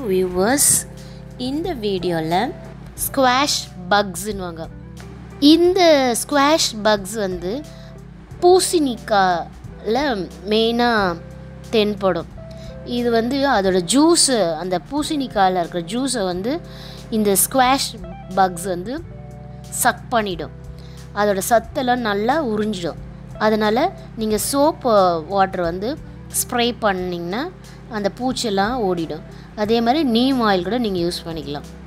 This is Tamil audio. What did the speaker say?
வியூவர்ஸ் இந்த வீடியோவில் ஸ்குவாஷ் பக்ஸுன்னுவாங்க இந்த ஸ்குவாஷ் பக்ஸ் வந்து பூசணிக்காயில் மெயினாக தென்படும் இது வந்து அதோட ஜூஸு அந்த பூசணிக்காயில் இருக்கிற ஜூஸை வந்து இந்த ஸ்குவாஷ் பக்ஸ் வந்து சக் பண்ணிடும் அதோட சத்தெல்லாம் நல்லா உறிஞ்சிடும் அதனால் நீங்கள் சோப் வாட்டர் வந்து ஸ்ப்ரே பண்ணிங்கன்னா அந்த பூச்செல்லாம் ஓடிடும் அதே மாதிரி நீம் ஆயில் கூட நீங்கள் யூஸ் பண்ணிக்கலாம்